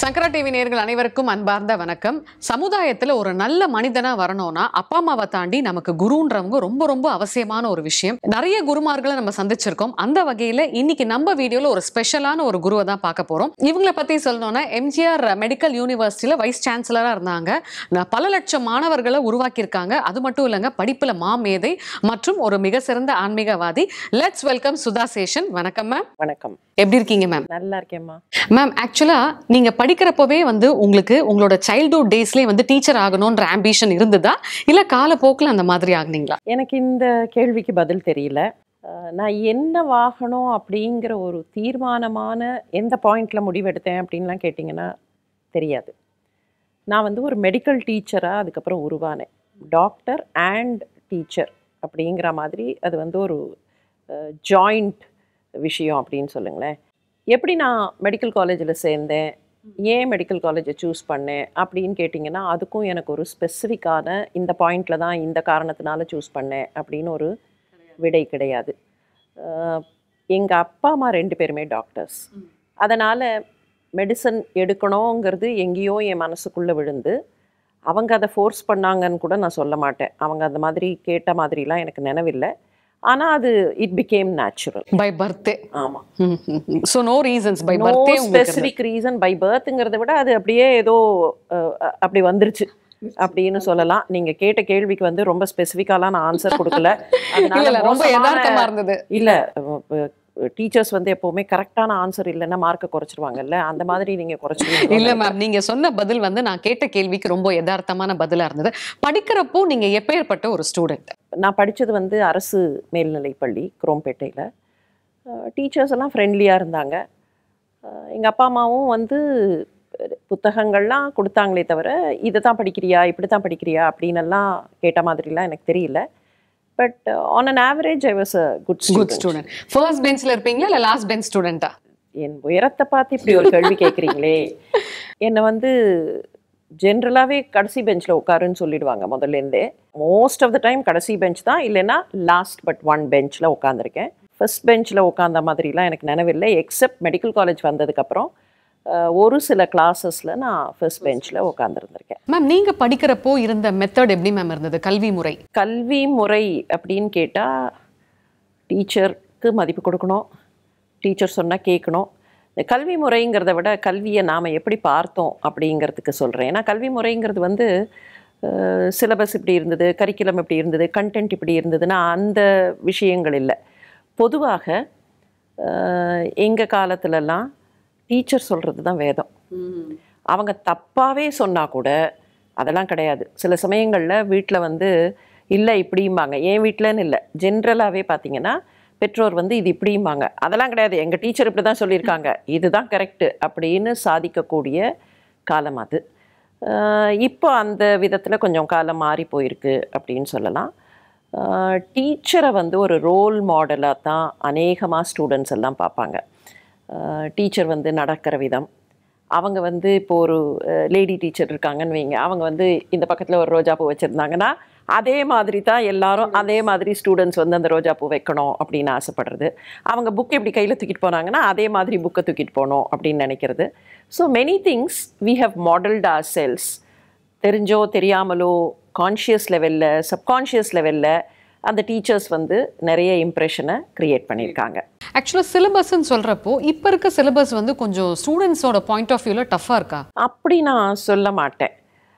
சங்கரா TV நேயர்கள் அனைவருக்கும் அன்பார்ந்த வணக்கம் சமுதாயத்துல ஒரு நல்ல மனிதனா வரணும்னா அப்பா அம்மாவை தாண்டி நமக்கு குருன்றவங்க ரொம்ப ரொம்ப அவசியமான ஒரு விஷயம் நிறைய குருமார்களை நம்ம சந்திச்சிருக்கோம் அந்த வகையில இன்னைக்கு நம்ம வீடியோல ஒரு ஸ்பெஷலான ஒரு குருவை தான் பார்க்க போறோம் இவங்களை பத்தி சொல்லணும்னா எம்ஜிஆர் மெடிக்கல் யூனிவர்சிட்டியில வைஸ் சான்சலரா இருந்தாங்க ந- பல லட்சம் மாணவர்களை உருவாக்கியிருக்காங்க அது மட்டும் இல்லைங்க படிப்புல மாமேதை மற்றும் ஒரு மிக சிறந்த ஆன்மீகவாதி லெட்ஸ் வெல்கம் சுதா சேஷன் வணக்கம் மேம் வணக்கம் எப்படி இருக்கீங்க மேம் நல்லா இருக்கேம்மா மேம் ஆக்சுவலா நீங்க படிக்கிறப்பவே வந்து உங்களுக்கு உங்களோட சைல்ட்ஹுட் டேஸ்லயே வந்து டீச்சர் ஆகணும்ன்ற ஆம்பிஷன் இருந்ததா இல்ல காலப்போக்கில் அந்த மாதிரி ஆகுனீங்களா எனக்கு இந்த கேள்விக்கு பதில் தெரியல அஹ், நான் என்னவாகணும் அப்படிங்கிற ஒரு தீர்மானமான எந்த பாயிண்ட்ல முடிவெடுத்தேன் அப்படின்லாம் கேட்டிங்கன்னா தெரியாது நான் வந்து ஒரு மெடிக்கல் டீச்சராக அதுக்கப்புறம் உருவானேன் டாக்டர் அண்ட் டீச்சர் அப்படிங்கிற மாதிரி அது வந்து ஒரு ஜாயிண்ட் விஷயம் அப்படின்னு சொல்லுங்களேன் எப்படி நான் மெடிக்கல் காலேஜில் சேர்ந்தேன் ஏன் மெடிக்கல் காலேஜை சூஸ் பண்ணேன் அப்படின்னு கேட்டிங்கன்னா அதுக்கும் எனக்கு ஒரு ஸ்பெசிஃபிக்கான இந்த பாயிண்டில் தான் இந்த காரணத்தினால சூஸ் பண்ணேன் அப்படின்னு ஒரு விடை கிடையாது எங்கள் அப்பா அம்மா ரெண்டு பேருமே டாக்டர்ஸ் அதனால் மெடிசன் எடுக்கணுங்கிறது எங்கேயோ என் மனசுக்குள்ளே விழுந்து அவங்க அதை ஃபோர்ஸ் பண்ணாங்கன்னு கூட நான் சொல்ல மாட்டேன் அவங்க அந்த மாதிரி கேட்ட மாதிரிலாம் எனக்கு நினைவில்லை ஆனால் அது it became natural by birthday ஆமாம் so no reasons by no birthday உங்களுக்கு ஸ்பெசிஃபிக் ரீசன் பை பர்த்ங்கிறத விட அது அப்படியே ஏதோ அஹ், அஹ், அப்படி வந்துருச்சு அப்படின்னு சொல்லலாம் நீங்க கேட்ட கேள்விக்கு வந்து ரொம்ப ஸ்பெசிஃபிக்காலாம் நான் ஆன்சர் கொடுக்கல இல்ல அதனால இல்ல ரொம்ப மோசமான- யதார்த்தமா இருந்தது இல்ல டீச்சர்ஸ் வந்து எப்பவுமே கரெக்டான ஆன்சர் இல்லைன்னா மார்க்கை குறைச்சிருவாங்கல்ல அந்த மாதிரி நீங்க குறைச்சிருவீங்க இல்ல மேம் நீங்க சொன்ன பதில் வந்து நான் கேட்ட கேள்விக்கு ரொம்ப யதார்த்தமான பதிலா இருந்தது படிக்கிறப்போ நீங்க எப்பேற்பட்ட ஒரு ஸ்டூடெண்ட் நான் படிச்சது வந்து அரசு மேல்நிலைப் பள்ளி குரோம்பேட்டையில் டீச்சர்ஸ் எல்லாம் ஃப்ரெண்ட்லியாக இருந்தாங்க எங்கள் அப்பா அம்மாவும் வந்து அஹ், புத்தகங்கள்லாம் கொடுத்தாங்களே தவிர இதை தான் படிக்கிறியா இப்படி தான் படிக்கிறியா அப்படின்னெல்லாம் கேட்ட மாதிரிலாம் எனக்கு தெரியல but on an average I was a good good student student first பெஞ்ச்ல இருப்பீங்களா இல்ல லாஸ்ட் பெஞ்ச் ஸ்டூடெண்டா என் உயரத்தை பார்த்து இப்படி ஒரு கேள்வி கேட்குறீங்களே என்னை வந்து ஜென்ரலாகவே கடைசி பெஞ்சில் உட்காருன்னு சொல்லிடுவாங்க முதல்லேருந்தே மோஸ்ட் ஆஃப் த டைம் கடைசி பெஞ்ச் தான் இல்லைன்னா லாஸ்ட் பட் ஒன் பெஞ்சில் உட்காந்துருக்கேன் ஃபர்ஸ்ட் பெஞ்சில் உட்காந்த மாதிரிலாம் எனக்கு நினைவில்லை எக்ஸப்ட் மெடிக்கல் காலேஜ் வந்ததுக்கப்புறம் அஹ், ஒரு சில கிளாஸஸில் நான் ஃபர்ஸ்ட் பெஞ்சில் உட்காந்துருந்துருக்கேன் மேம் நீங்க படிக்கிறப்போ இருந்த மெத்தட் எப்படி மேம் இருந்தது கல்வி முறை கல்வி முறை அப்படின்னு கேட்டால் டீச்சருக்கு மதிப்பு கொடுக்கணும் டீச்சர் சொன்னால் கேட்கணும் இந்த கல்வி முறைங்கிறத விட கல்வியை நாம் எப்படி பார்த்தோம் அப்படிங்கிறதுக்கு சொல்கிறேன் ஏன்னா கல்வி முறைங்கிறது வந்து சிலபஸ் இப்படி இருந்தது கரிக்குலம் இப்படி இருந்தது கண்டென்ட் இப்படி இருந்ததுன்னா அந்த விஷயங்கள் இல்லை பொதுவாக எங்கள் காலத்துலலாம் டீச்சர் சொல்கிறது தான் வேதம் அவங்க தப்பாகவே சொன்னால் கூட அதெல்லாம் கிடையாது சில சமயங்களில் வீட்டில் வந்து இல்லை இப்படிம்பாங்க என் வீட்டிலன்னு இல்லை ஜென்ரலாகவே பார்த்தீங்கன்னா பெற்றோர் வந்து இது இப்படிம்பாங்க அதெல்லாம் கிடையாது எங்கள் டீச்சர் இப்படி தான் சொல்லியிருக்காங்க இதுதான் கரெக்டு அப்படின்னு சாதிக்கக்கூடிய காலம் அது ஆஹ் இப்போ அந்த விதத்தில் கொஞ்சம் காலம் மாறி போயிருக்கு அப்படின்னு சொல்லலாம் டீச்சரை வந்து ஒரு ரோல் மாடலாக தான் அநேகமாக ஸ்டூடெண்ட்ஸ் எல்லாம் பார்ப்பாங்க டீச்சர் வந்து நடக்கிற விதம் அவங்க வந்து இப்போ ஒரு லேடி டீச்சர் இருக்காங்கன்னு வைங்க அவங்க வந்து இந்த பக்கத்தில் ஒரு ரோஜாப்பூ வச்சுருந்தாங்கன்னா அதே மாதிரி தான் எல்லாரும் அதே மாதிரி ஸ்டூடெண்ட்ஸ் வந்து அந்த ரோஜாப்பூ வைக்கணும் அப்படின்னு ஆசைப்படுறது அவங்க புக் எப்படி கையில் தூக்கிட்டு போனாங்கன்னா அதே மாதிரி புக்கை தூக்கிட்டு போகணும் அப்படின்னு நினைக்கிறது so many things we have modelled ourselves தெரிஞ்சோ தெரியாமலோ கான்ஷியஸ் லெவலில் சப்கான்ஷியஸ் லெவலில் அந்த டீச்சர்ஸ் வந்து நிறைய இம்ப்ரெஷனை க்ரியேட் பண்ணியிருக்காங்க ஆக்சுவலா சிலபஸ்ன்னு சொல்றப்போ இப்ப இருக்க சிலபஸ் வந்து கொஞ்சம் ஸ்டூடெண்ட்ஸோட பாயிண்ட் ஆஃப் வியூல டஃபா இருக்கா அப்படி நான் சொல்ல மாட்டேன்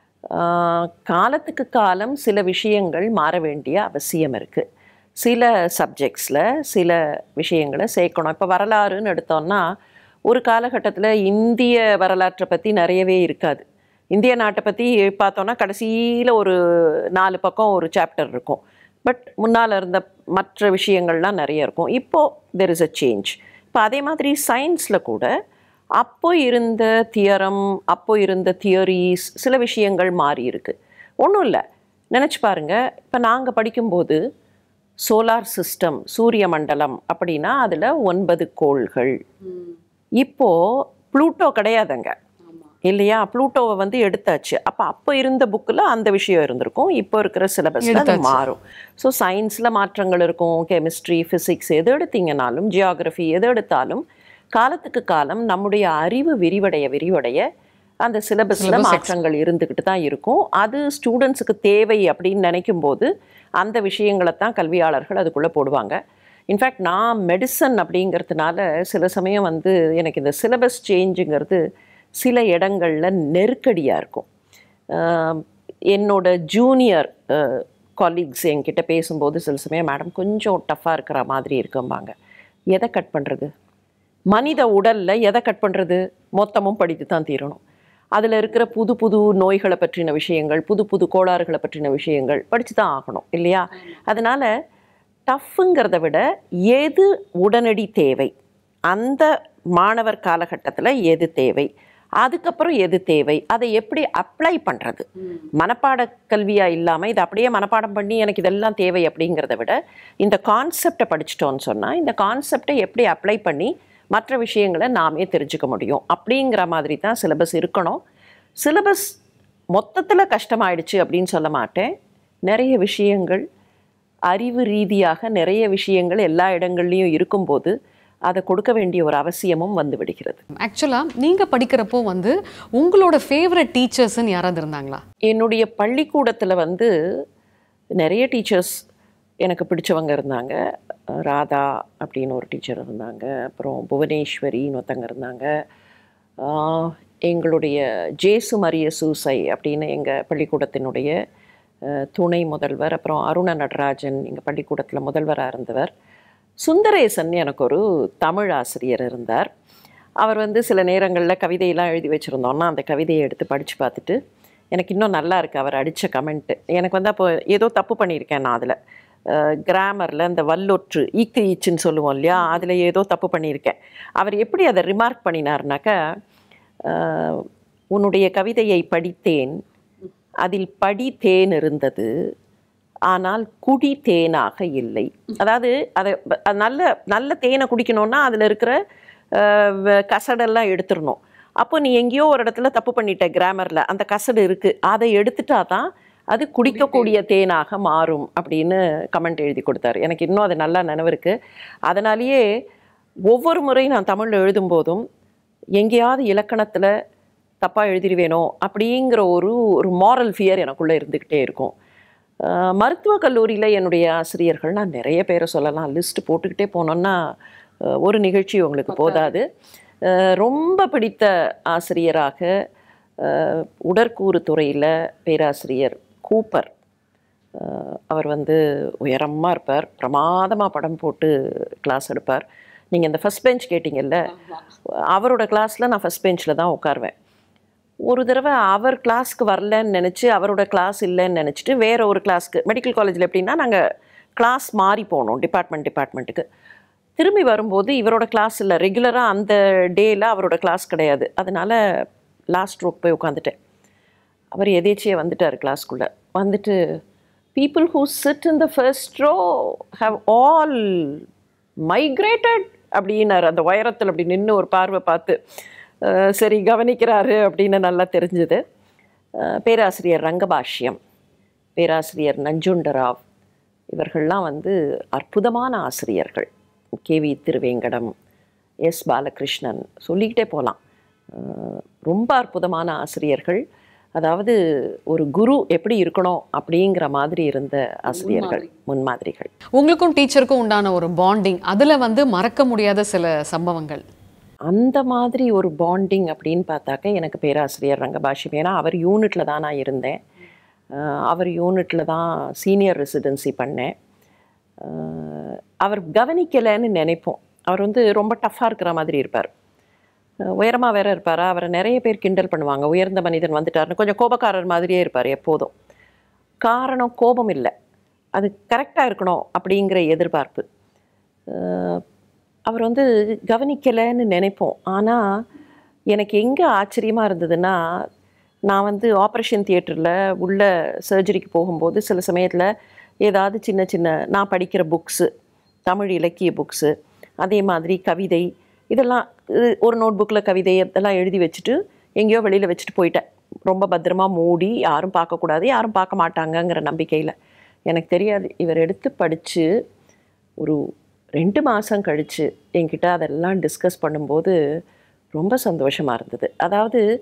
ஆஹ் காலத்துக்கு காலம் சில விஷயங்கள் மாற வேண்டிய அவசியம் இருக்குது சில சப்ஜெக்ட்ஸில் சில விஷயங்களை சேர்க்கணும் இப்போ வரலாறுன்னு எடுத்தோம்னா ஒரு காலகட்டத்தில் இந்திய வரலாற்றை பற்றி நிறையவே இருக்காது இந்திய நாட்டை பற்றி பார்த்தோன்னா கடைசியில் ஒரு நாலு பக்கம் ஒரு சாப்டர் இருக்கும் பட் முன்னால் இருந்த மற்ற விஷயங்கள்லாம் நிறைய இருக்கும் இப்போது தெர் இஸ் அ சேஞ்ச் இப்போ அதே மாதிரி சயின்ஸில் கூட அப்போ இருந்த தியரம் அப்போ இருந்த தியரிஸ் சில விஷயங்கள் மாறி இருக்கு ஒன்றும் இல்லை நினச்சி பாருங்க இப்போ நாங்கள் படிக்கும்போது சோலார் சிஸ்டம் சூரிய மண்டலம் அப்படின்னா அதில் ஒன்பது கோள்கள் இப்போ ப்ளூட்டோ கிடையாதுங்க இல்லையா ப்ளூட்டோவை வந்து எடுத்தாச்சு அப்போ அப்போ இருந்த புக்கில் அந்த விஷயம் இருந்திருக்கும் இப்போ இருக்கிற சிலபஸில் அது எடுத்தாச்சு. மாறும் ஸோ சயின்ஸில் மாற்றங்கள் இருக்கும் கெமிஸ்ட்ரி ஃபிசிக்ஸ் எது எடுத்தீங்கனாலும் ஜியாகிரஃபி எது எடுத்தாலும் காலத்துக்கு காலம் நம்முடைய அறிவு விரிவடைய விரிவடைய அந்த சிலபஸில் Syllabus மாற்றங்கள் இருந்துக்கிட்டு தான் இருக்கும் அது ஸ்டூடெண்ட்ஸுக்கு தேவை அப்படின்னு நினைக்கும் போது அந்த விஷயங்களை தான் கல்வியாளர்கள் அதுக்குள்ளே போடுவாங்க இன்ஃபேக்ட் நான் மெடிசன் அப்படிங்கிறதுனால சில சமயம் வந்து எனக்கு இந்த சிலபஸ் சேஞ்சுங்கிறது சில இடங்களில் நெருக்கடியாக இருக்கும் ஆஹ் என்னோட ஜூனியர் காலீக்ஸ் என்கிட்ட பேசும்போது சில சமயம் மேடம் கொஞ்சம் டஃப்பாக இருக்கிற மாதிரி இருக்கும்பாங்க எதை கட் பண்ணுறது மனித உடலில் எதை கட் பண்ணுறது மொத்தமும் படித்து தான் தீரணும் அதில் இருக்கிற புது புது நோய்களை பற்றின விஷயங்கள் புது புது கோளாறுகளை பற்றின விஷயங்கள் படித்து தான் ஆகணும் இல்லையா அதனால் டஃப்புங்கிறத விட எது உடனடி தேவை அந்த மாணவர் காலகட்டத்தில் எது தேவை அதுக்கப்புறம் எது தேவை அதை எப்படி அப்ளை பண்ணுறது மனப்பாட கல்வியாக இல்லாமல் இதை அப்படியே மனப்பாடம் பண்ணி எனக்கு இதெல்லாம் தேவை அப்படிங்கிறத விட இந்த கான்செப்டை படிச்சிட்டோன்னு சொன்னால் இந்த கான்செப்டை எப்படி அப்ளை பண்ணி மற்ற விஷயங்களை நாமே தெரிஞ்சுக்க முடியும் அப்படிங்கிற மாதிரி தான் சிலபஸ் இருக்கணும் சிலபஸ் மொத்தத்தில் கஷ்டமாயிடுச்சு அப்படின்னு சொல்ல மாட்டேன் நிறைய விஷயங்கள் அறிவு ரீதியாக நிறைய விஷயங்கள் எல்லா இடங்கள்லையும் இருக்கும்போது அதை கொடுக்க வேண்டிய ஒரு அவசியமும் வந்து விடுகிறது ஆக்சுவலா நீங்க படிக்கிறப்போ வந்து உங்களோட ஃபேவரட் டீச்சர்ஸ்ன்னு யாராவது இருந்தாங்களா என்னுடைய பள்ளிக்கூடத்தில் வந்து நிறைய டீச்சர்ஸ் எனக்கு பிடிச்சவங்க இருந்தாங்க ராதா அப்படின்னு ஒரு டீச்சர் இருந்தாங்க அப்புறம் புவனேஸ்வரின்னு ஒருத்தங்க இருந்தாங்க ஆஹ் எங்களுடைய ஜேசு மரிய சூசை அப்படின்னு எங்கள் பள்ளிக்கூடத்தினுடைய அஹ், துணை முதல்வர் அப்புறம் அருண நடராஜன் எங்கள் பள்ளிக்கூடத்தில் முதல்வராக இருந்தவர் சுந்தரேசன் எனக்கு ஒரு தமிழ் ஆசிரியர் இருந்தார் அவர் வந்து சில நேரங்களில் கவிதையெல்லாம் எழுதி வச்சுருந்தோன்னா அந்த கவிதையை எடுத்து படித்து பார்த்துட்டு எனக்கு இன்னும் நல்லா இருக்குது அவர் அடித்த கமெண்ட்டு எனக்கு வந்து அப்போ ஏதோ தப்பு பண்ணியிருக்கேன் நான் அதில் கிராமரில் இந்த வல்லொற்று ஈக்கு ஈச்சுன்னு சொல்லுவோம் இல்லையா அதில் ஏதோ தப்பு பண்ணியிருக்கேன் அவர் எப்படி அதை ரிமார்க் பண்ணினார்னாக்கா அஹ், உன்னுடைய கவிதையை படித்தேன் அதில் படி தேன் இருந்தது ஆனால் குடி தேனாக இல்லை அதாவது அதை அது நல்ல நல்ல தேனை குடிக்கணும்னா அதில் இருக்கிற அஹ், வ- கசடெல்லாம் எடுத்துடணும் அப்போ நீ எங்கேயோ ஒரு இடத்துல தப்பு பண்ணிட்ட கிராமரில் அந்த கசடு இருக்குது அதை எடுத்துட்டா தான் அது குடிக்கக்கூடிய தேனாக மாறும் அப்படின்னு கமெண்ட் எழுதி கொடுத்தாரு எனக்கு இன்னும் அது நல்லா நினைவு இருக்குது அதனாலேயே ஒவ்வொரு முறை நான் தமிழில் எழுதும்போதும் எங்கேயாவது இலக்கணத்தில் தப்பாக எழுதிடுவேனோ அப்படிங்கிற ஒரு ஒரு மாரல் ஃபியர் எனக்குள்ளே இருந்துக்கிட்டே இருக்கும் ஆஹ் மருத்துவக் கல்லூரியில் என்னுடைய ஆசிரியர்கள் நான் நிறைய பேரை சொல்லலாம் லிஸ்ட் போட்டுக்கிட்டே போனோன்னா ஆஹ் ஒரு நிகழ்ச்சி உங்களுக்கு போதாது ஆஹ் ரொம்ப பிடித்த ஆசிரியராக ஆஹ் உடற்கூறு துறையில் பேராசிரியர் கூப்பர் ஆஹ் அவர் வந்து உயரமாக இருப்பார் பிரமாதமாக படம் போட்டு கிளாஸ் எடுப்பார் நீங்கள் இந்த ஃபஸ்ட் பெஞ்ச் கேட்டிங்கல்ல அவரோட கிளாஸில் நான் ஃபஸ்ட் பெஞ்சில் தான் உட்காருவேன் ஒரு தடவை அவர் கிளாஸ்க்கு வரலன்னு நினச்சி அவரோட கிளாஸ் இல்லைன்னு நினச்சிட்டு வேற ஒரு கிளாஸ்க்கு மெடிக்கல் காலேஜில் எப்படின்னா நாங்கள் கிளாஸ் மாறி போனோம் டிபார்ட்மெண்ட் டிபார்ட்மெண்ட்டுக்கு திரும்பி வரும்போது இவரோட கிளாஸ் இல்லை ரெகுலராக அந்த டேயில் அவரோட கிளாஸ் கிடையாது அதனால லாஸ்ட் ரோப் போய் உட்காந்துட்டேன் அவர் எதேச்சியே வந்துட்டார் கிளாஸ்க்குள்ளே வந்துட்டு people who sit in the first row have all migrated அப்படின்னாரு அந்த உயரத்தில் அப்படி நின்று ஒரு பார்வை பார்த்து அஹ், சரி கவனிக்கிறாரு அப்படின்னு நல்லா தெரிஞ்சுது அஹ், பேராசிரியர் ரங்கபாஷ்யம் பேராசிரியர் நஞ்சுண்டராவ் இவர்கள்லாம் வந்து அற்புதமான ஆசிரியர்கள் கேவி திருவேங்கடம் எஸ் பாலகிருஷ்ணன் சொல்லிக்கிட்டே போகலாம் ரொம்ப அற்புதமான ஆசிரியர்கள் அதாவது ஒரு குரு எப்படி இருக்கணும் அப்படிங்கிற மாதிரி இருந்த ஆசிரியர்கள் முன்மாதிரிகள் உங்களுக்கும் டீச்சருக்கும் உண்டான ஒரு பாண்டிங் அதுல வந்து மறக்க முடியாத சில சம்பவங்கள் அந்த மாதிரி ஒரு பாண்டிங் அப்படின்னு பார்த்தாக்க எனக்கு பேராசிரியர் ரங்கபாஷ்யம் ஏன்னா அவர் யூனிட்டில் தான் நான் இருந்தேன் அஹ் அவர் யூனிட்டில் தான் சீனியர் ரெசிடென்சி பண்ணேன் அஹ் அவர் கவனிக்கலைன்னு நினைப்போம் அவர் வந்து ரொம்ப டஃப்பாக இருக்கிற மாதிரி இருப்பார் உயரமாக வேற இருப்பாரா அவரை நிறைய பேர் கிண்டல் பண்ணுவாங்க உயர்ந்த மனிதன் வந்துட்டாருன்னு கொஞ்சம் கோபக்காரர் மாதிரியே இருப்பார் எப்போதும் காரணம் கோபம் இல்லை அது கரெக்டாக இருக்கணும் அப்படிங்கிற எதிர்பார்ப்பு அஹ் அவர் வந்து கவனிக்கலைன்னு நினைப்போம் ஆனால் எனக்கு எங்கே ஆச்சரியமாக இருந்ததுன்னா நான் வந்து ஆப்ரேஷன் தியேட்டரில் உள்ள சர்ஜரிக்கு போகும்போது சில சமயத்தில் ஏதாவது சின்ன சின்ன நான் படிக்கிற புக்ஸு தமிழ் இலக்கிய புக்ஸு அதே மாதிரி கவிதை இதெல்லாம் இது ஒரு நோட் புக்கில் கவிதை இதெல்லாம் எழுதி வச்சுட்டு எங்கேயோ வெளியில் வச்சுட்டு போயிட்டேன் ரொம்ப பத்திரமா மூடி யாரும் பார்க்கக்கூடாது யாரும் பார்க்க மாட்டாங்கங்கிற நம்பிக்கையில் எனக்கு தெரியாது இவர் எடுத்து படித்து ஒரு ரெண்டு மாதம் கழித்து என்கிட்ட அதெல்லாம் டிஸ்கஸ் பண்ணும்போது ரொம்ப சந்தோஷமாக இருந்தது அதாவது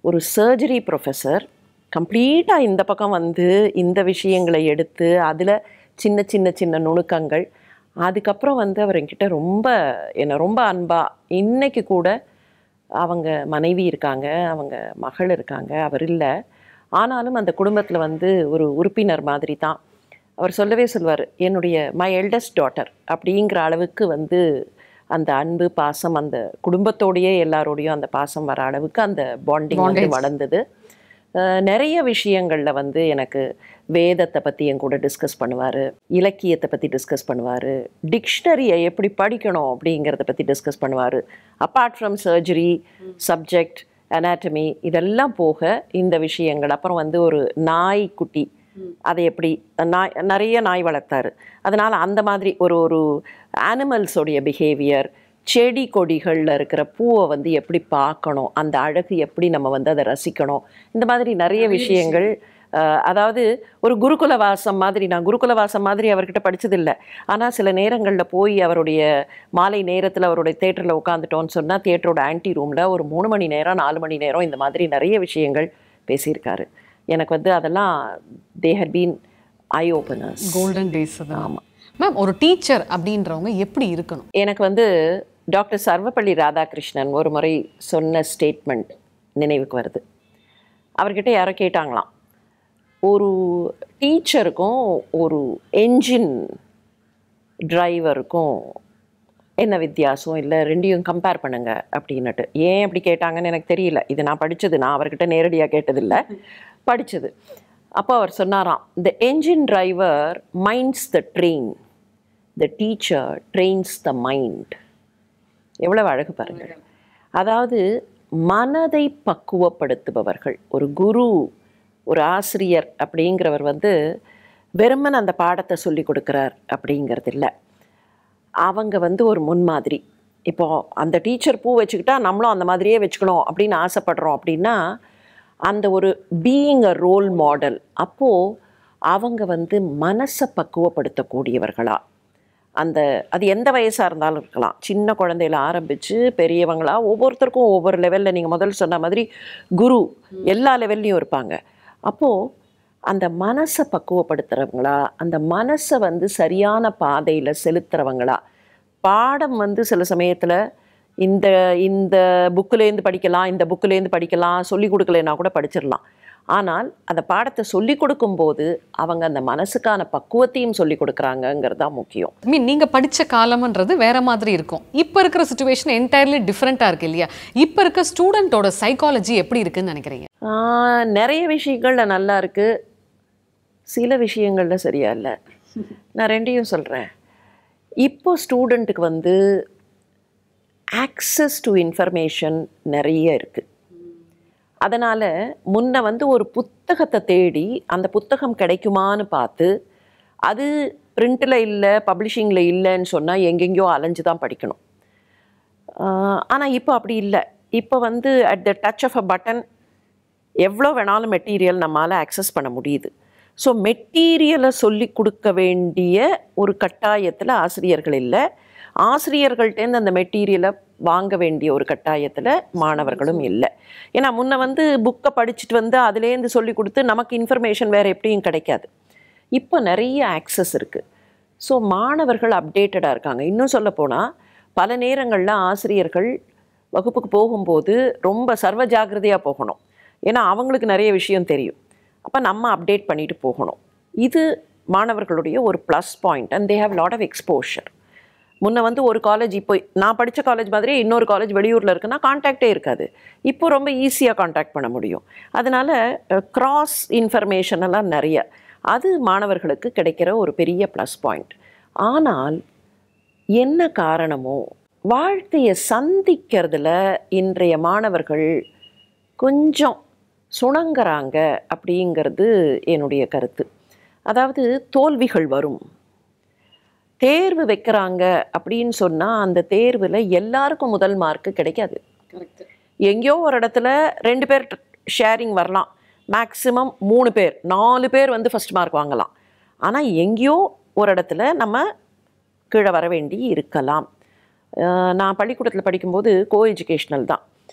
ஒரு சர்ஜரி ப்ரொஃபஸர் கம்ப்ளீட்டாக இந்த பக்கம் வந்து இந்த விஷயங்களை எடுத்து அதில் சின்ன சின்ன சின்ன நுணுக்கங்கள் அதுக்கப்புறம் வந்து அவர் என்கிட்ட ரொம்ப என்னை ரொம்ப அன்பாக இன்னைக்கு கூட அவங்க மனைவி இருக்காங்க அவங்க மகள் இருக்காங்க அவர் இல்லை ஆனாலும் அந்த குடும்பத்தில் வந்து ஒரு உறுப்பினர் மாதிரி தான் அவர் சொல்லவே சொல்வார் என்னுடைய மை எல்டஸ்ட் டாட்டர் அப்படிங்கிற அளவுக்கு வந்து அந்த அன்பு பாசம் அந்த குடும்பத்தோடையே எல்லாரோடையும் அந்த பாசம் வர அளவுக்கு அந்த பாண்டிங் வந்து Bondage. வளர்ந்தது அஹ் நிறைய விஷயங்களில் வந்து எனக்கு வேதத்தை பற்றி என் கூட டிஸ்கஸ் பண்ணுவார் இலக்கியத்தை பற்றி டிஸ்கஸ் பண்ணுவார் டிக்ஷனரியை எப்படி படிக்கணும் அப்படிங்கிறத பற்றி டிஸ்கஸ் பண்ணுவார் apart from surgery subject anatomy இதெல்லாம் போக இந்த விஷயங்கள் அப்புறம் வந்து ஒரு நாய்க்குட்டி அதை எப்படி நாய் நிறைய நாய் வளர்த்தாரு அதனால் அந்த மாதிரி ஒரு ஒரு அனிமல்ஸோடைய பிஹேவியர் செடி கொடிகளில் இருக்கிற பூவை வந்து எப்படி பார்க்கணும் அந்த அழகு எப்படி நம்ம வந்து அதை ரசிக்கணும் இந்த மாதிரி நிறைய விஷயங்கள் அஹ், அதாவது ஒரு குருகுல வாசம் மாதிரி நான் குருகுல வாசம் மாதிரி அவர்கிட்ட படிச்சதில்லை ஆனால் சில நேரங்களில் போய் அவருடைய மாலை நேரத்தில் அவருடைய தேட்டரில் உட்காந்துட்டோன்னு சொன்னால் தியேட்டரோட ஆன்டி ரூமில் ஒரு மூணு மணி நேரம் நாலு மணி நேரம் இந்த மாதிரி நிறைய விஷயங்கள் பேசியிருக்காரு எனக்கு வந்து அதெல்லாம் they had been eye openers golden days ma'am ஒரு டீச்சர் அப்படின்றவங்க எப்படி இருக்கணும் எனக்கு வந்து டாக்டர் சர்வப்பள்ளி ராதாகிருஷ்ணன் ஒரு முறை சொன்ன ஸ்டேட்மெண்ட் நினைவுக்கு வருது அவர்கிட்ட யாரோ கேட்டாங்களாம் ஒரு டீச்சருக்கும் ஒரு என்ஜின் டிரைவருக்கும் என்ன வித்தியாசம் இல்லை ரெண்டையும் கம்பேர் பண்ணுங்க அப்படின்னுட்டு ஏன் அப்படி கேட்டாங்கன்னு எனக்கு தெரியல இது நான் படித்தது நான் அவர்கிட்ட நேரடியாக கேட்டதில்லை படித்தது அப்போ அவர் சொன்னாராம் the engine driver minds the train the teacher trains the mind எவ்வளவு அழகு பாருங்கள் அதாவது மனதை பக்குவப்படுத்துபவர்கள் ஒரு குரு ஒரு ஆசிரியர் அப்படிங்கிறவர் வந்து வெறுமன் அந்த பாடத்தை சொல்லி கொடுக்குறார் அப்படிங்கிறது இல்லை அவங்க வந்து ஒரு முன்மாதிரி இப்போ அந்த டீச்சர் பூ வச்சுக்கிட்டா நம்மளும் அந்த மாதிரியே வச்சுக்கணும் அப்படின்னு ஆசைப்படுறோம் அப்படின்னா அந்த ஒரு பீயிங் அ ரோல் மாடல் அப்போது அவங்க வந்து மனசை பக்குவப்படுத்தக்கூடியவர்களா அந்த அது எந்த வயசாக இருந்தாலும் இருக்கலாம் சின்ன குழந்தையில ஆரம்பித்து பெரியவங்களா ஒவ்வொருத்தருக்கும் ஒவ்வொரு லெவலில் நீங்கள் முதல்ல சொன்ன மாதிரி குரு எல்லா லெவல்லையும் இருப்பாங்க அப்போது அந்த மனசை பக்குவப்படுத்துகிறவங்களா அந்த மனசை வந்து சரியான பாதையில் செலுத்துறவங்களா பாடம் வந்து சில சமயத்தில் இந்த இந்த புக்குலேருந்து படிக்கலாம் இந்த புக்குலேருந்து படிக்கலாம் சொல்லி கொடுக்கலைன்னா கூட படிச்சிடலாம் ஆனால் அந்த பாடத்தை சொல்லி கொடுக்கும்போது அவங்க அந்த மனசுக்கான பக்குவத்தையும் சொல்லி கொடுக்குறாங்கங்கிறது தான் முக்கியம் ஐ மீன் நீங்கள் படித்த காலம்ன்றது வேற மாதிரி இருக்கும் இப்போ இருக்கிற சுச்சுவேஷன் என்டையர்லி டிஃப்ரெண்ட்டாக இருக்கு இல்லையா இப்போ இருக்க ஸ்டூடெண்ட்டோட சைக்காலஜி எப்படி இருக்குன்னு நினைக்கிறீங்க ஆஹ், நிறைய விஷயங்கள்ல நல்லா இருக்கு சில விஷயங்கள்ல சரியா இல்லை நான் ரெண்டையும் சொல்கிறேன் இப்போ ஸ்டூடெண்ட்டுக்கு வந்து ஆக்சஸ் டு இன்ஃபர்மேஷன் நிறைய இருக்குது அதனால் முன்ன வந்து ஒரு புத்தகத்தை தேடி அந்த புத்தகம் கிடைக்குமான்னு பார்த்து அது பிரிண்டில் இல்லை பப்ளிஷிங்கில் இல்லைன்னு சொன்னால் எங்கெங்கேயோ அலைஞ்சு தான் படிக்கணும் ஆனால் இப்போ அப்படி இல்லை இப்போ வந்து at the touch of a button எவ்வளோ வேணாலும் மெட்டீரியல் நம்மளால் அக்சஸ் பண்ண முடியுது ஸோ மெட்டீரியலை சொல்லி கொடுக்க வேண்டிய ஒரு கட்டாயத்தில் ஆசிரியர்கள் இல்லை ஆசிரியர்கள்ட்டேருந்து அந்த மெட்டீரியலை வாங்க வேண்டிய ஒரு கட்டாயத்தில் மாணவர்களும் இல்லை ஏன்னா முன்ன வந்து புக்கை படிச்சுட்டு வந்து அதுலேருந்து சொல்லி கொடுத்து நமக்கு இன்ஃபர்மேஷன் வேறு எப்படியும் கிடைக்காது இப்போ நிறைய ஆக்சஸ் இருக்குது ஸோ மாணவர்கள் அப்டேட்டடாக இருக்காங்க இன்னும் சொல்லப்போனால் பல நேரங்களில் ஆசிரியர்கள் வகுப்புக்கு போகும்போது ரொம்ப சர்வ ஜாக்கிரதையாக போகணும் ஏன்னா அவங்களுக்கு நிறைய விஷயம் தெரியும் அப்போ நம்ம அப்டேட் பண்ணிட்டு போகணும் இது மாணவர்களுடைய ஒரு plus point and they have lot of exposure முன்ன வந்து ஒரு காலேஜ் இப்போ நான் படித்த காலேஜ் மாதிரி இன்னொரு காலேஜ் வெளியூரில் இருக்குன்னா காண்டாக்டே இருக்காது இப்போ ரொம்ப ஈஸியாக காண்டாக்ட் பண்ண முடியும் அதனால் கிராஸ் இன்ஃபர்மேஷன் எல்லாம் நிறைய அது மாணவர்களுக்கு கிடைக்கிற ஒரு பெரிய ப்ளஸ் பாயிண்ட் ஆனால் என்ன காரணமோ வாழ்க்கையை சந்திக்கிறதுல இன்றைய மாணவர்கள் கொஞ்சம் சுணங்குறாங்க அப்படிங்கிறது என்னுடைய கருத்து அதாவது தோல்விகள் வரும் தேர்வு வைக்கிறாங்க அப்படின்னு சொன்னால் அந்த தேர்வில் எல்லாருக்கும் முதல் மார்க்கு கிடைக்காது எங்கேயோ ஒரு இடத்துல ரெண்டு பேர் ஷேரிங் வரலாம் மேக்ஸிமம் மூணு பேர் நாலு பேர் வந்து ஃபஸ்ட் மார்க் வாங்கலாம் ஆனால் எங்கேயோ ஒரு இடத்துல நம்ம கீழே வர வேண்டி இருக்கலாம் அஹ் நான் பள்ளிக்கூடத்தில் படிக்கும்போது கோ எஜுகேஷ்னல் தான்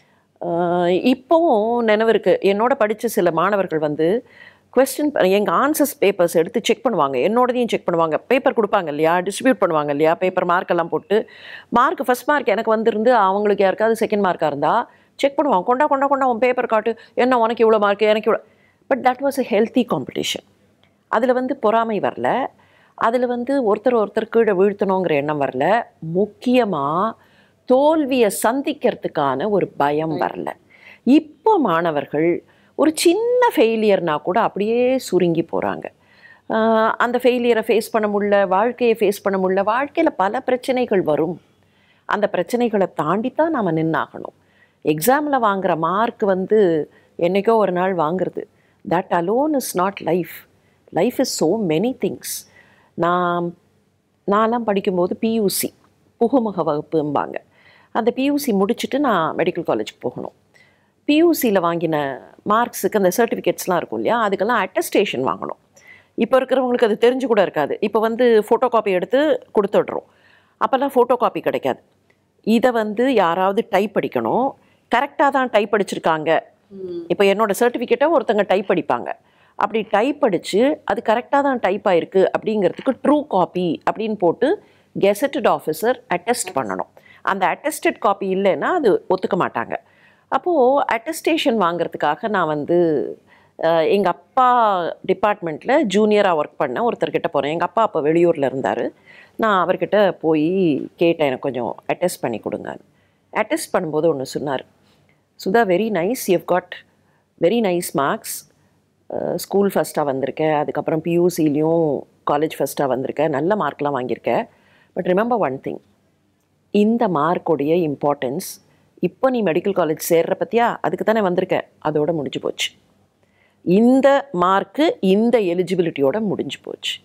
ஆஹ் இப்போவும் நினைவு இருக்கு என்னோட படித்த சில மாணவர்கள் வந்து கொஸ்டின் எங்கள் ஆன்சர்ஸ் பேப்பர்ஸ் எடுத்து செக் பண்ணுவாங்க என்னோடதையும் செக் பண்ணுவாங்க பேப்பர் கொடுப்பாங்க இல்லையா டிஸ்ட்ரிபியூட் பண்ணுவாங்க இல்லையா பேப்பர் மார்க் எல்லாம் போட்டு மார்க் ஃபர்ஸ்ட் மார்க் எனக்கு வந்திருந்து அவங்களுக்கு யாருக்காவது செகண்ட் மார்க்காக இருந்தால் செக் பண்ணுவாங்க கொண்டா கொண்டா கொண்டா உன் பேப்பர் காட்டு என்ன உனக்கு இவ்வளோ மார்க் எனக்கு இவ்வளோ but that was a healthy competition அதில் வந்து பொறாமை வரல அதில் வந்து ஒருத்தர் ஒருத்தர் கீழே வீழ்த்தணுங்கிற எண்ணம் வரல முக்கியமாக தோல்வியை சந்திக்கிறதுக்கான ஒரு பயம் வரல இப்போ மாணவர்கள் ஒரு சின்ன ஃபெயிலியர்னா கூட அப்படியே சுருங்கி போகிறாங்க அந்த ஃபெயிலியரை ஃபேஸ் பண்ண முடியல வாழ்க்கையை ஃபேஸ் பண்ண முடியல வாழ்க்கையில் பல பிரச்சனைகள் வரும் அந்த பிரச்சனைகளை தாண்டி தான் நாம் நின்னாகணும் எக்ஸாமில் வாங்குற மார்க் வந்து என்றைக்கோ ஒரு நாள் வாங்குறது that alone is not life life is so many things நான் நான்லாம் படிக்கும்போது பியூசி புகுமுக வகுப்பும்பாங்க அந்த பியூசி முடிச்சுட்டு நான் மெடிக்கல் காலேஜுக்கு போகணும் பியூசியில் வாங்கின மார்க்ஸுக்கு அந்த சர்டிஃபிகேட்ஸ்லாம் இருக்கும் இல்லையா அதுக்கெல்லாம் அட்டஸ்டேஷன் வாங்கணும் இப்போ இருக்கிறவங்களுக்கு அது தெரிஞ்சு கூட இருக்காது இப்போ வந்து ஃபோட்டோ காப்பி எடுத்து கொடுத்துட்றோம் அப்போல்லாம் ஃபோட்டோ காப்பி கிடைக்காது இதை வந்து யாராவது டைப் அடிக்கணும் கரெக்டாக தான் டைப் அடிச்சிருக்காங்க இப்போ என்னோட சர்டிஃபிகேட்டை ஒருத்தங்க டைப் அடிப்பாங்க அப்படி டைப் அடித்து அது கரெக்டாக தான் டைப் ஆயிருக்கு அப்படிங்கிறதுக்கு ட்ரூ காப்பி அப்படின்னு போட்டு கெசட்டட் ஆஃபீஸர் அட்டெஸ்ட் பண்ணணும் அந்த அட்டஸ்டட் காப்பி இல்லைன்னா அது ஒத்துக்க மாட்டாங்க அப்போது அட்டஸ்டேஷன் வாங்குறதுக்காக நான் வந்து எங்கள் அப்பா டிபார்ட்மெண்ட்டில் ஜூனியராக ஒர்க் பண்ண ஒருத்தர்கிட்ட போகிறேன் எங்கள் அப்பா அப்போ வெளியூரில் இருந்தார் நான் அவர்கிட்ட போய் கேட்டேன் எனக்கு கொஞ்சம் அட்டெஸ்ட் பண்ணி கொடுங்க அட்டெஸ்ட் பண்ணும்போது ஒன்று சொன்னார் Sudha very nice you've got very nice marks school ஃபஸ்ட்டாக வந்திருக்கேன் அதுக்கப்புறம் பியூசிலையும் காலேஜ் ஃபஸ்ட்டாக வந்திருக்கேன் நல்ல மார்க்லாம் வாங்கியிருக்கேன் பட் ரிமெம்பர் ஒன் திங் இந்த மார்க்குடைய இம்பார்ட்டன்ஸ் இப்போ நீ மெடிக்கல் காலேஜ் சேர்ற பற்றியா அதுக்கு தானே வந்திருக்க அதோட முடிஞ்சு போச்சு இந்த மார்க்கு இந்த எலிஜிபிலிட்டியோட முடிஞ்சு போச்சு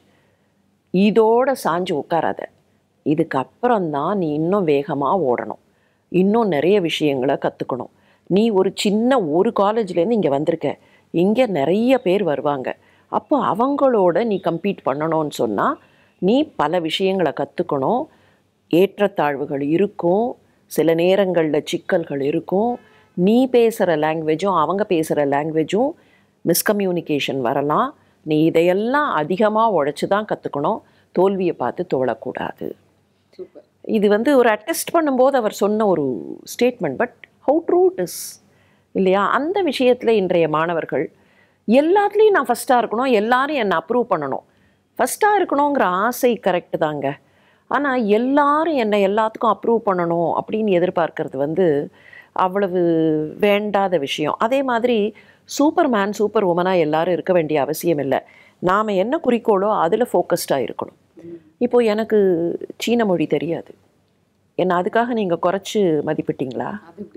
இதோட சாஞ்சு உட்காராத இதுக்கப்புறம் தான் நீ இன்னும் வேகமாக ஓடணும் இன்னும் நிறைய விஷயங்களை கற்றுக்கணும் நீ ஒரு சின்ன ஒரு காலேஜ்லேருந்து இங்கே வந்திருக்க இங்கே நிறைய பேர் வருவாங்க அப்போ அவங்களோட நீ கம்பீட் பண்ணணும்னு சொன்னால் நீ பல விஷயங்களை கற்றுக்கணும் ஏற்றத்தாழ்வுகள் இருக்கும் சில நேரங்களில் சிக்கல்கள் இருக்கும் நீ பேசுகிற லாங்குவேஜும் அவங்க பேசுகிற லாங்குவேஜும் மிஸ்கம்யூனிகேஷன் வரலாம் நீ இதையெல்லாம் அதிகமாக உழைச்சி தான் கற்றுக்கணும் தோல்வியை பார்த்து தோழக்கூடாது இது வந்து ஒரு அட்டெஸ்ட் பண்ணும்போது அவர் சொன்ன ஒரு statement but how true it is இல்லையா அந்த விஷயத்தில் இன்றைய மாணவர்கள் எல்லாத்துலேயும் நான் ஃபஸ்ட்டாக இருக்கணும் எல்லாரும் என்னை அப்ரூவ் பண்ணணும் ஃபஸ்ட்டாக இருக்கணுங்கிற ஆசை கரெக்டு தாங்க ஆனால் எல்லாரும் என்னை எல்லாத்துக்கும் அப்ரூவ் பண்ணணும் அப்படின்னு எதிர்பார்க்கறது வந்து அவ்வளவு வேண்டாத விஷயம் அதே மாதிரி சூப்பர் மேன் சூப்பர் உமனாக எல்லாரும் இருக்க வேண்டிய அவசியம் இல்லை நாம் என்ன குறிக்கோளோ அதில் ஃபோக்கஸ்டாக இருக்கணும் இப்போ எனக்கு சீன மொழி தெரியாது என்ன அதுக்காக நீங்கள் குறைச்சி மதிப்பிட்டீங்களா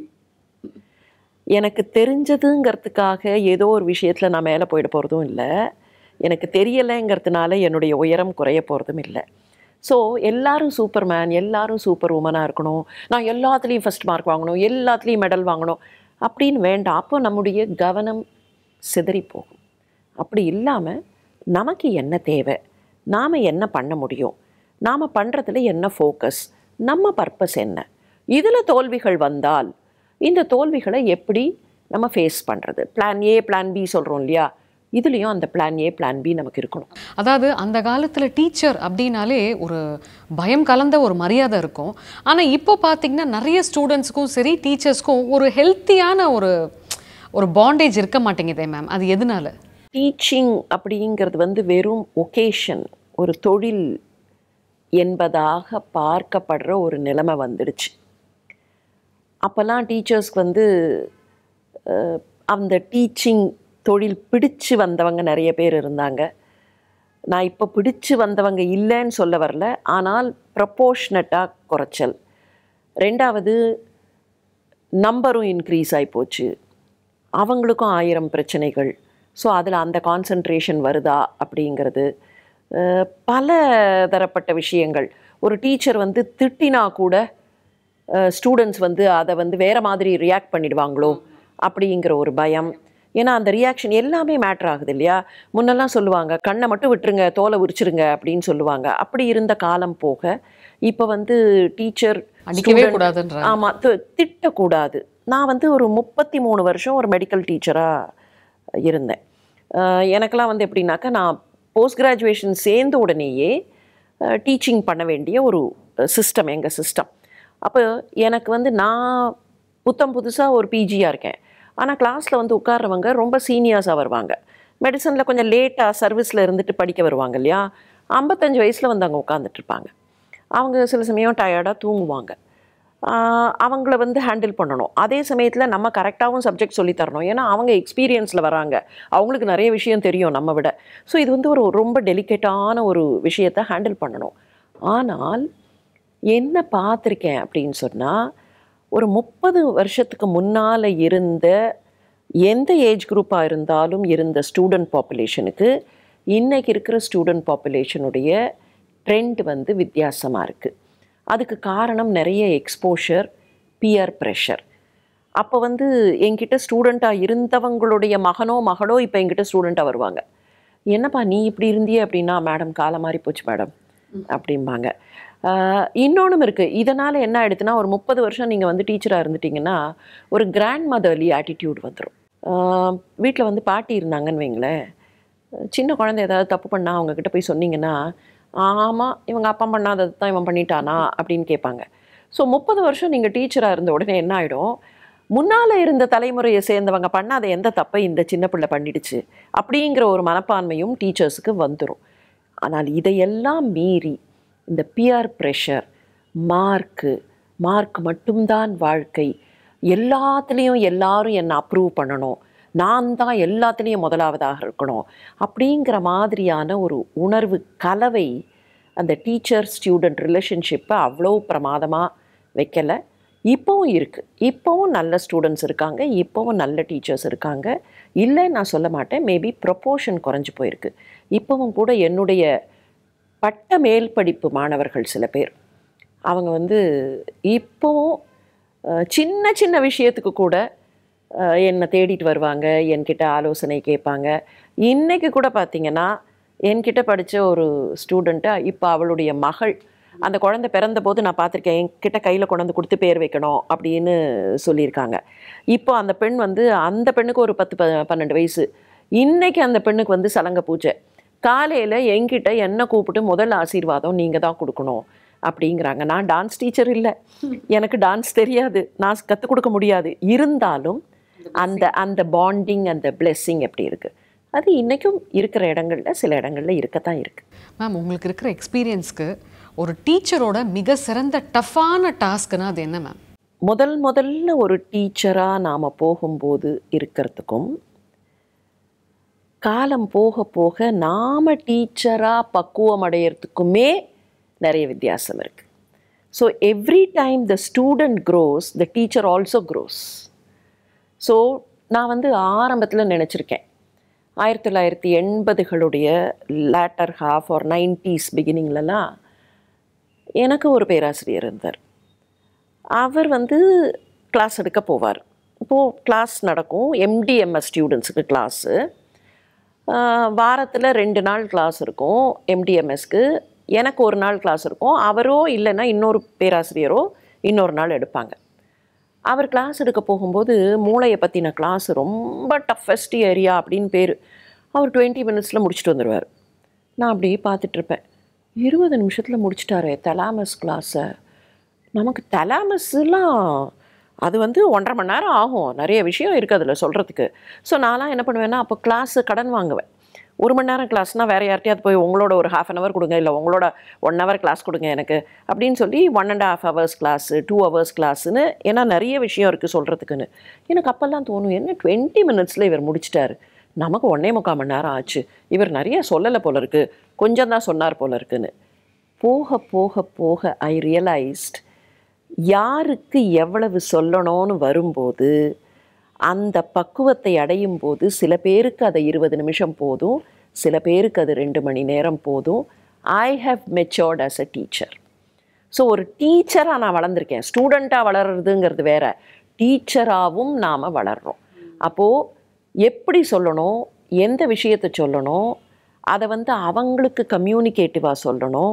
எனக்கு தெரிஞ்சதுங்கிறதுக்காக ஏதோ ஒரு விஷயத்தில் நான் மேலே போயிட போகிறதும் இல்லை எனக்கு தெரியலைங்கிறதுனால என்னுடைய உயரம் குறைய போகிறதும் இல்லை ஸோ எல்லாரும் சூப்பர் மேன் எல்லாரும் சூப்பர் உமனாக இருக்கணும் நான் எல்லாத்துலேயும் ஃபஸ்ட் மார்க் வாங்கணும் எல்லாத்துலேயும் மெடல் வாங்கணும் அப்படின்னு வேண்டாம் அப்போ நம்முடைய கவனம் சிதறி போகும் அப்படி இல்லாமல் நமக்கு என்ன தேவை நாம் என்ன பண்ண முடியும் நாம் பண்ணுறதுல என்ன ஃபோக்கஸ் நம்ம பர்பஸ் என்ன இதில் தோல்விகள் வந்தால் இந்த தோல்விகளை எப்படி நம்ம ஃபேஸ் பண்ணுறது பிளான் ஏ பிளான் பி சொல்கிறோம் இல்லையா இதுலேயும் அந்த பிளான் ஏ பிளான் பி நமக்கு இருக்கணும் அதாவது அந்த காலத்துல டீச்சர் அப்படின்னாலே ஒரு பயம் கலந்த ஒரு மரியாதை இருக்கும் ஆனா இப்போ பார்த்தீங்கன்னா நிறைய ஸ்டூடெண்ட்ஸ்க்கும் சரி டீச்சர்ஸ்க்கும் ஒரு ஹெல்த்தியான ஒரு ஒரு பாண்டேஜ் இருக்க மாட்டேங்குதே மேம் அது எதனால டீச்சிங் அப்படிங்கிறது வந்து வெறும் ஒகேஷன் ஒரு தொழில் என்பதாக பார்க்கப்படுற ஒரு நிலைமை வந்துடுச்சு அப்போல்லாம் டீச்சர்ஸ்க்கு வந்து அஹ், அந்த டீச்சிங் தொழில் பிடிச்சு வந்தவங்க நிறைய பேர் இருந்தாங்க நான் இப்போ பிடிச்சு வந்தவங்க இல்லைன்னு சொல்ல வரல ஆனால் ப்ரப்போர்ஷ்னட்டாக குறைச்சல் ரெண்டாவது நம்பரும் இன்க்ரீஸ் ஆகி போச்சு அவங்களுக்கும் ஆயிரம் பிரச்சனைகள் ஸோ அதில் அந்த கான்சன்ட்ரேஷன் வருதா அப்படிங்கிறது அஹ், பல தரப்பட்ட விஷயங்கள் ஒரு டீச்சர் வந்து திட்டினா கூட ஸ்டூடெண்ட்ஸ் வந்து அதை வந்து வேற மாதிரி ரியாக்ட் பண்ணிடுவாங்களோ அப்படிங்கிற ஒரு பயம் ஏன்னா அந்த ரியாக்ஷன் எல்லாமே மேட்ரு ஆகுது இல்லையா முன்னெல்லாம் சொல்லுவாங்க கண்ணை மட்டும் விட்டுருங்க தோலை உரிச்சிருங்க அப்படின்னு சொல்லுவாங்க அப்படி இருந்த காலம் போக இப்போ வந்து டீச்சர் அடிக்கவே கூடாதுன்றாங்க. ஆமாம் திட்டக்கூடாது நான் வந்து ஒரு முப்பத்தி மூணு வருஷம் ஒரு மெடிக்கல் டீச்சராக இருந்தேன் அஹ் எனக்கெல்லாம் வந்து எப்படின்னாக்கா நான் போஸ்ட் கிராஜுவேஷன் சேர்ந்த உடனேயே டீச்சிங் பண்ண வேண்டிய ஒரு சிஸ்டம் எங்கள் சிஸ்டம் அப்போ எனக்கு வந்து நான் புத்தம் புதுசாக ஒரு பிஜியாக இருக்கேன் ஆனால் கிளாஸில் வந்து உட்கார்றவங்க ரொம்ப சீனியர்ஸாக வருவாங்க மெடிசனில் கொஞ்சம் லேட்டாக சர்வீஸில் இருந்துட்டு படிக்க வருவாங்க இல்லையா ஐம்பத்தஞ்சு வயசில் வந்து அங்கே உட்காந்துட்டு இருப்பாங்க அவங்க சில சமயம் டயர்டாக தூங்குவாங்க ஆஹ் அவங்கள வந்து ஹேண்டில் பண்ணணும் அதே சமயத்தில் நம்ம கரெக்டாகவும் சப்ஜெக்ட் சொல்லி தரணும் ஏன்னா அவங்க எக்ஸ்பீரியன்ஸில் வராங்க அவங்களுக்கு நிறைய விஷயம் தெரியும் நம்ம விட ஸோ இது வந்து ஒரு ரொம்ப டெலிகேட்டான ஒரு விஷயத்தை ஹேண்டில் பண்ணணும் ஆனால் என்ன பார்த்துருக்கேன் அப்படின்னு சொன்னால் ஒரு முப்பது வருஷத்துக்கு முன்னால் இருந்த எந்த ஏஜ் குரூப்பாக இருந்தாலும் இருந்த ஸ்டூடெண்ட் பாப்புலேஷனுக்கு இன்னைக்கு இருக்கிற ஸ்டூடெண்ட் பாப்புலேஷனுடைய ட்ரெண்ட் வந்து வித்தியாசமாக இருக்குது அதுக்கு காரணம் நிறைய எக்ஸ்போஷர் பியர் ப்ரெஷர் அப்போ வந்து என்கிட்ட ஸ்டூடெண்ட்டாக இருந்தவங்களுடைய மகனோ மகளோ இப்போ என்கிட்ட ஸ்டூடெண்ட்டாக வருவாங்க என்னப்பா நீ இப்படி இருந்தியே அப்படின்னா மேடம் காலம் மாறி போச்சு மேடம் அப்படிம்பாங்க இன்னொன்றும் இருக்குது இதனால் என்ன ஆயிடுதுன்னா ஒரு முப்பது வருஷம் நீங்கள் வந்து டீச்சராக இருந்துட்டீங்கன்னா ஒரு கிராண்ட் மதர்லி ஆட்டிடியூட் வந்துடும் வீட்டில் வந்து பாட்டி இருந்தாங்கன்னு வைங்களேன் சின்ன குழந்தை ஏதாவது தப்பு பண்ணால் அவங்கக்கிட்ட போய் சொன்னீங்கன்னா ஆமாம் இவங்க அப்பா பண்ணாதது தான் இவன் பண்ணிட்டானா அப்படின்னு கேட்பாங்க ஸோ முப்பது வருஷம் நீங்கள் டீச்சராக இருந்த உடனே என்ன ஆகிடும் முன்னால் இருந்த தலைமுறையை சேர்ந்தவங்க பண்ணாத எந்த தப்பை இந்த சின்ன பிள்ளை பண்ணிடுச்சு அப்படிங்கிற ஒரு மனப்பான்மையும் டீச்சர்ஸுக்கு வந்துடும் ஆனால் இதையெல்லாம் மீறி இந்த பியர் ப்ரெஷர் மார்க்கு மார்க் மட்டும்தான் வாழ்க்கை எல்லாத்துலேயும் எல்லாரும் என்னை அப்ரூவ் பண்ணணும் நான் தான் எல்லாத்துலேயும் முதலாவதாக இருக்கணும் அப்படிங்கிற மாதிரியான ஒரு உணர்வு கலவை அந்த டீச்சர் ஸ்டூடெண்ட் ரிலேஷன்ஷிப்பை அவ்வளோ பிரமாதமாக வைக்கலை இப்போவும் இருக்குது இப்போவும் நல்ல ஸ்டூடெண்ட்ஸ் இருக்காங்க இப்போவும் நல்ல டீச்சர்ஸ் இருக்காங்க இல்லை நான் சொல்ல மாட்டேன் மேபி ப்ரொப்போர்ஷன் குறைஞ்சு போயிருக்கு இப்போவும் கூட என்னுடைய பட்ட மேல் படிப்பு மாணவர்கள் சில பேர் அவங்க வந்து இப்போவும் அஹ், சின்ன சின்ன விஷயத்துக்கு கூட அஹ், என்னை தேடிட்டு வருவாங்க என்கிட்ட ஆலோசனை கேட்பாங்க இன்னைக்கு கூட பார்த்தீங்கன்னா என்கிட்ட படித்த ஒரு ஸ்டூடெண்ட்டை இப்போ அவளுடைய மகள் அந்த குழந்தை பிறந்த போது நான் பார்த்துருக்கேன் என்கிட்ட கையில் கொண்டாந்து கொடுத்து பேர் வைக்கணும் அப்படின்னு சொல்லியிருக்காங்க இப்போ அந்த பெண் வந்து அந்த பெண்ணுக்கு ஒரு பத்து ப பன்னெண்டு வயசு இன்னைக்கு அந்த பெண்ணுக்கு வந்து சலங்க பூஜை காலையில் என்கிட்ட என்ன கூப்பிட்டு முதல் ஆசீர்வாதம் நீங்கள் தான் கொடுக்கணும் அப்படிங்கிறாங்க நான் டான்ஸ் டீச்சர் இல்லை எனக்கு டான்ஸ் தெரியாது நான் கற்றுக் கொடுக்க முடியாது இருந்தாலும் அந்த அந்த பாண்டிங் அந்த பிளெஸ்ஸிங் எப்படி இருக்குது அது இன்றைக்கும் இருக்கிற இடங்கள்ல சில இடங்கள்ல இருக்கத்தான் இருக்குது மேம் உங்களுக்கு இருக்கிற எக்ஸ்பீரியன்ஸ்க்கு ஒரு டீச்சரோட மிக சிறந்த டஃப்பான டாஸ்க்னா அது என்ன மேம் முதல் முதல்ல ஒரு டீச்சராக நாம் போகும்போது இருக்கிறதுக்கும் காலம் போக போக நாம் டீச்சராக பக்குவம் அடையிறதுக்குமே நிறைய வித்தியாசம் இருக்குது so every time the student grows the teacher also grows so நான் வந்து ஆரம்பத்தில் நினச்சிருக்கேன் ஆயிரத்தி தொள்ளாயிரத்தி எண்பதுகளுடைய லேட்டர் ஹாஃப் ஆர் நைன்டிஸ் பிகினிங்லலாம் எனக்கு ஒரு பேராசிரியர் இருந்தார் அவர் வந்து கிளாஸ் எடுக்க போவார் இப்போது கிளாஸ் நடக்கும் எம்டிஎம்எஸ் ஸ்டூடெண்ட்ஸுக்கு கிளாஸு வாரத்தில் ரெண்டு நாள் கிளாஸ் இருக்கும் எம்டிஎம்எஸ்க்கு எனக்கு ஒரு நாள் கிளாஸ் இருக்கும் அவரோ இல்லைன்னா இன்னொரு பேராசிரியரோ இன்னொரு நாள் எடுப்பாங்க அவர் கிளாஸ் எடுக்க போகும்போது மூளையை பற்றின கிளாஸ் ரொம்ப டஃபஸ்ட் ஏரியா அப்படின்னு பேர் அவர் டுவெண்ட்டி மினிட்ஸில் முடிச்சுட்டு வந்துடுவார் நான் அப்படியே பார்த்துட்ருப்பேன் இருபது நிமிஷத்தில் முடிச்சிட்டாரே தலாமஸ் கிளாஸை நமக்கு தலாமஸ்லாம் அது வந்து ஒன்றரை மணி நேரம் ஆகும் நிறைய விஷயம் இருக்குது அதில் சொல்கிறதுக்கு ஸோ நான்லாம் என்ன பண்ணுவேன்னா அப்போ கிளாஸு கடன் வாங்குவேன் ஒரு மணி நேரம் கிளாஸ்னால் வேறு யார்ட்டையாவது போய் உங்களோட ஒரு ஹாஃப் அன் ஹவர் கொடுங்க இல்லை உங்களோட ஒன் ஹவர் கிளாஸ் கொடுங்க எனக்கு அப்படின்னு சொல்லி one and half hours class two hours கிளாஸுன்னு ஏன்னா நிறைய விஷயம் இருக்குது சொல்கிறதுக்குன்னு எனக்கு அப்போல்லாம் தோணும் என்ன டுவெண்ட்டி மினிட்ஸில் இவர் முடிச்சிட்டாரு நமக்கு ஒன்றே முக்கால் மணி நேரம் ஆச்சு இவர் நிறைய சொல்லலை போல இருக்குது கொஞ்சம் தான் சொன்னார் போல இருக்குன்னு போக போக போக ஐ ரியலைஸ்ட் யாருக்கு எவ்வளவு சொல்லணும்னு வரும்போது அந்த பக்குவத்தை அடையும் போது சில பேருக்கு அது இருபது நிமிஷம் போதும் சில பேருக்கு அது ரெண்டு மணி நேரம் போதும் I have matured as a teacher so ஒரு டீச்சராக நான் வளர்ந்துருக்கேன் ஸ்டூடெண்ட்டாக வளர்றதுங்கிறது வேற டீச்சராகவும் நாம் வளர்றோம் அப்போது எப்படி சொல்லணும் எந்த விஷயத்தை சொல்லணும் அதை வந்து அவங்களுக்கு கம்யூனிகேட்டிவாக சொல்லணும்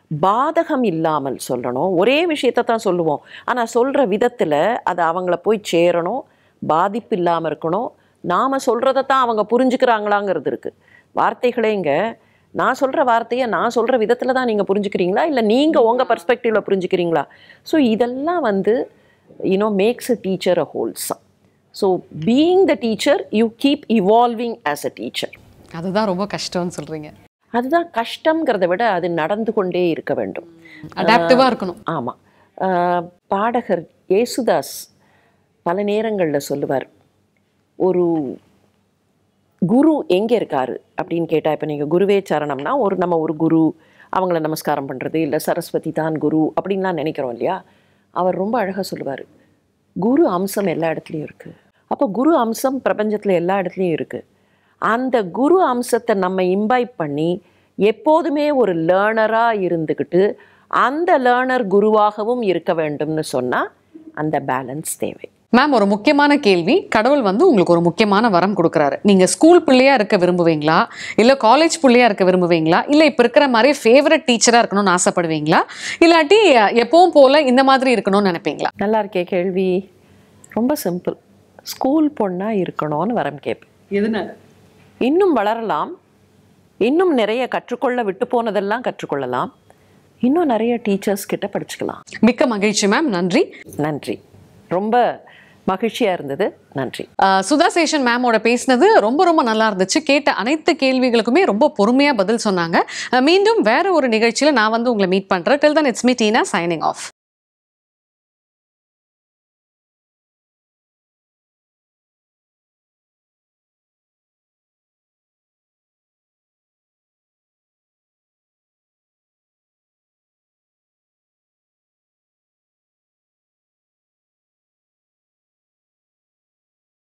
பாதகம் இல்லாமல் சொல்லணும் ஒரே விஷயத்தை தான் சொல்லுவோம் ஆனால் சொல்கிற விதத்தில் அது அவங்கள போய் சேரணும் பாதிப்பு இல்லாமல் இருக்கணும் நாம் சொல்கிறத தான் அவங்க புரிஞ்சுக்கிறாங்களாங்கிறது இருக்குது வார்த்தைகளேங்க நான் சொல்கிற வார்த்தையை நான் சொல்கிற விதத்தில் தான் நீங்கள் புரிஞ்சுக்கிறீங்களா இல்லை நீங்கள் உங்கள் பர்ஸ்பெக்டிவில் புரிஞ்சுக்கிறீங்களா ஸோ இதெல்லாம் வந்து you know makes a teacher a wholesome so being the teacher you keep evolving as a teacher அதுதான் ரொம்ப கஷ்டம்னு சொல்றீங்க அதுதான் கஷ்டங்கிறத விட அது நடந்து கொண்டே இருக்க வேண்டும் அடாப்டிவா இருக்கணும் ஆமாம் பாடகர் ஏசுதாஸ் பல நேரங்களில் சொல்லுவார் ஒரு குரு எங்கே இருக்காரு அப்படின்னு கேட்டால் இப்போ நீங்கள் குருவே சரணம்னா ஒரு நம்ம ஒரு குரு அவங்கள நமஸ்காரம் பண்ணுறது இல்லை சரஸ்வதி தான் குரு அப்படின்லாம் நினைக்கிறோம் இல்லையா அவர் ரொம்ப அழகாக சொல்லுவார் குரு அம்சம் எல்லா இடத்துலையும் இருக்குது அப்போ குரு அம்சம் பிரபஞ்சத்தில் எல்லா இடத்துலையும் இருக்குது அந்த குரு அம்சத்தை நம்ம இம்பைப் பண்ணி எப்போதுமே ஒரு லேர்னராக இருந்துக்கிட்டு அந்த லேர்னர் குருவாகவும் இருக்க வேண்டும்னு சொன்னால் அந்த பேலன்ஸ் தேவை மேம் ஒரு முக்கியமான கேள்வி கடவுள் வந்து உங்களுக்கு ஒரு முக்கியமான வரம் கொடுக்குறாரு நீங்க ஸ்கூல் பிள்ளையா இருக்க விரும்புவீங்களா இல்ல காலேஜ் பிள்ளையா இருக்க விரும்புவீங்களா இல்ல இப்ப இருக்கிற மாதிரி ஃபேவரட் டீச்சரா இருக்கணும்னு ஆசைப்படுவீங்களா இல்லாட்டி எப்பவும் போல இந்த மாதிரி இருக்கணும்னு நினைப்பீங்களா நல்லா இருக்கே கேள்வி ரொம்ப சிம்பிள் ஸ்கூல் பொண்ணாக இருக்கணும்னு வரம் கேட்பேன் எதுனால இன்னும் வளரலாம் இன்னும் நிறைய கற்றுக்கொள்ள விட்டு போனதெல்லாம் கற்றுக்கொள்ளலாம் இன்னும் நிறைய டீச்சர்ஸ் கிட்ட படிச்சுக்கலாம் மிக்க மகிழ்ச்சி மேம் நன்றி நன்றி ரொம்ப மகிழ்ச்சியாக இருந்தது நன்றி ஆஹ் சுதா சேஷன் மேமோட பேசினது ரொம்ப ரொம்ப நல்லா இருந்துச்சு கேட்ட அனைத்து கேள்விகளுக்குமே ரொம்ப பொறுமையா பதில் சொன்னாங்க ஆஹ் மீண்டும் வேற ஒரு நிகழ்ச்சியில நான் வந்து உங்களை மீட் பண்றேன் till then it's me Tina signing of